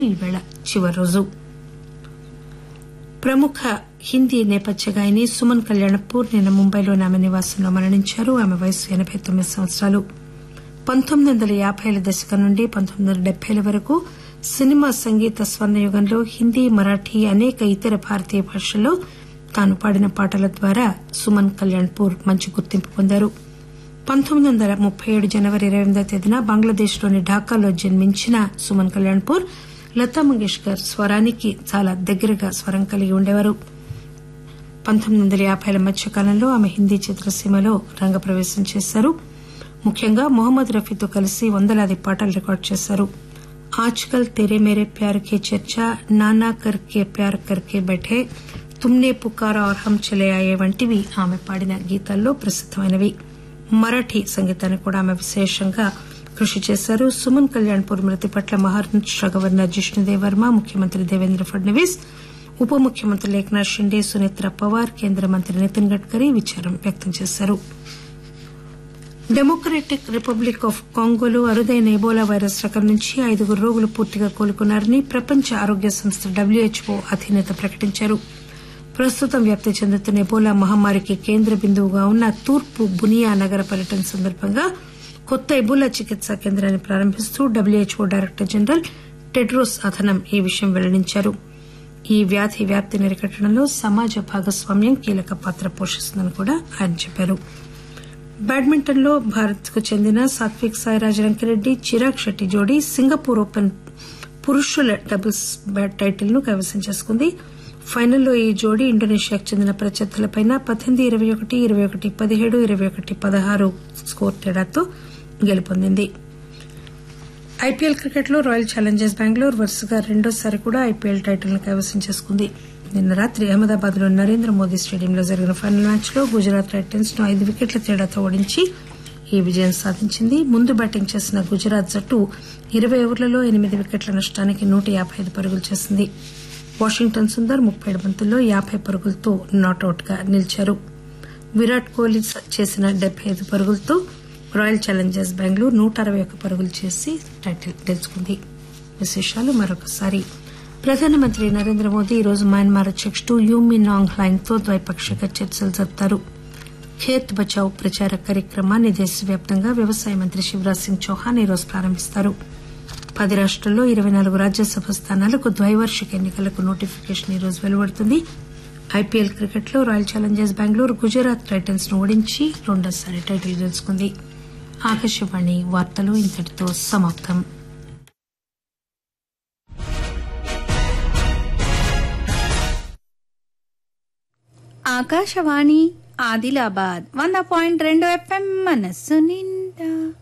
ఈవేళ చివరి రోజు ప్రముఖ హిందీ నేపథ్య గాయని సుమన్ కళ్యాణపూర్ నిన్న ముంబైలోని ఆమె నివాసంలో మరణించారు ఆమె వయస్సు ఎనబై తొమ్మిది సంవత్సరాలు పంతొమ్మిది వందల యాబైల దశకం నుండి పంతొమ్మిది వందల డెబ్బైల వరకు సినిమా సంగీత స్వర్ణయుగంలో హిందీ మరాఠీ అనేక ఇతర భారతీయ భాషల్లో తాను పాడిన పాటల ద్వారా సుమన్ కళ్యాణ్పూర్ మంచి గుర్తింపు పొందారు పంతొమ్మిది వందల ముప్పై ఏడు జనవరి ఇరవై ఎనిమిదవ తేదీన బంగ్లాదేశ్లోని ఢాకాలో జన్మించిన సుమన్ కళ్యాణ్పూర్ లతా మంగేష్కర్ స్వరానికి చాలా దగ్గరగా స్వరం కలిగి ఉండేవారు పంతొమ్మిది వందల యాబైల మధ్యకాలంలో ఆమె హిందీ చిత్రసీమలో రంగప్రవేశం చేశారు ముఖ్యంగా మొహమ్మద్ రఫీతో కలిసి వందలాది పాటలు రికార్డు చేశారు ఆజ్కల్ తెరే మేరే ప్యార్ కే చర్చా నానా కర్కే ప్యార్ కర్కే బైఠే తుమ్నే పుకారా ఔర్ హమ్ చలే ఆయే వంటివి ఆమె పాడిన గీతాల్లో ప్రసిద్దమైనవి మరాఠీ సంగీతానికి కూడా ఆమె విశేషంగా కృషి చేశారు సుమన్ కళ్యాణ్పూర్ మృతి పట్ల మహారాష్ట గవర్నర్ జిష్ణుదేవ్ వర్మ ముఖ్యమంత్రి దేవేంద్ర ఫడ్నవీస్ ఉప ముఖ్యమంత్రులు ఏక్నాథ్ షిండే సునేత్ర పవార్ కేంద్ర మంత్రి నితిన్ గడ్కరీ విచారం వ్యక్తం చేశారు డెమోక్రటిక్ రిపబ్లిక్ ఆఫ్ కాంగోలో అరుదైన ఎబోలా వైరస్ రకం నుంచి ఐదుగురు రోగులు పూర్తిగా కోలుకున్నారని ప్రపంచ ఆరోగ్య సంస్థ డబ్ల్యూహెచ్ఓ అధినేత ప్రకటించారు ప్రస్తుతం వ్యాప్తి చెందుతున్న ఎబోలా మహమ్మారికి కేంద్ర బిందువుగా ఉన్న తూర్పు బునియా నగర పర్యటన సందర్భంగా కొత్త ఎబోలా చికిత్సా కేంద్రాన్ని ప్రారంభిస్తూ WHO director general Tedros Adhanom ఈ విషయం వెల్లడించారు ఈ వ్యాధి వ్యాప్తిని అరికట్టడంలో సమాజ భాగస్వామ్యం కీలక పాత్ర పోషిస్తుందని కూడా ఆయన చెప్పారు బ్యాడ్మింటన్ లో భారత్ కు చెందిన సాత్విక్ సాయిరాజ్ రంకిరెడ్డి చిరాగ్ షెట్టి జోడీ సింగపూర్ ఓపెన్ పురుషుల డబుల్స్ టైటిల్ ను కైవసం చేసుకుంది ఫైనల్లో ఈ జోడీ ఇండోనేషియాకు చెందిన ప్రత్యర్థులపై పద్దెనిమిది ఇరవై ఒకటి ఇరవై ఒకటి పదిహేడు ఇరవై ఒకటి పదహారు స్కోర్ తేడాతో గెలుపొందింది ఐపీఎల్ క్రికెట్ లో రాయల్ ఛాలెంజర్స్ బెంగళూరు వరుసగా రెండోసారి కూడా ఐపీఎల్ టైటిల్ ను కైవసం చేసుకుంది నిన్న రాత్రి అహ్మదాబాద్ లో నరేంద్ర మోదీ స్టేడియంలో జరిగిన ఫైనల్ మ్యాచ్ లో గుజరాత్ టైటన్స్ ను ఐదు వికెట్ల తేడాతో ఓడించి ఈ విజయం సాధించింది ముందు బ్యాటింగ్ చేసిన గుజరాత్ జట్టు ఇరవై ఓవర్లలో ఎనిమిది వికెట్ల నష్టానికి నూట యాబై ఐదు పరుగులు చేసింది వాషింగ్టన్ సుందర్ ముప్పై ఏడు బంతుల్లో యాబై పరుగులతో నాటౌట్ గా నిలిచారు విరాట్ కోహ్లీ చేసిన డెబ్బై ఐదు పరుగులతో రాయల్ ఛాలెంజర్స్ బెంగళూరు నూట అరవై ఒక్క పరుగులు చేసి టైటిల్ గెలుచుకుంది విశేషాలు మరొకసారి ప్రధానమంత్రి నరేంద్ర మోదీ ఈరోజు మయన్మార్ అధ్యకుడు యూమి నాంగ్ హ్లాంగ్ తో ద్వైపాక్షిక చర్చలు జరుపుతారు ఖేత్ బచావ్ ప్రచార కార్యక్రమాన్ని దేశవ్యాప్తంగా వ్యవసాయ మంత్రి శివరాజ్ సింగ్ చౌహాన్ ఈరోజు ప్రారంభిస్తారు పది రాష్టాల్లో ఇరవై నాలుగు రాజ్యసభ స్థానాలకు ద్వైవార్షిక ఎన్నికలకు నోటిఫికేషన్ ఈరోజు వెలువడుతుంది ఐపీఎల్ క్రికెట్ లో royal challengers Bengaluru Gujarat titans ను ఓడించి రెండోసారి టైటిల్ గెలుచుకుంది ఆకాశవాణి వార్తలు ఇంతటితో సమాప్తం ఆకాశవాణి ఆదిలాబాద్ వంద పాయింట్ రెండు ఎఫ్ఎం మనస్సు నిండా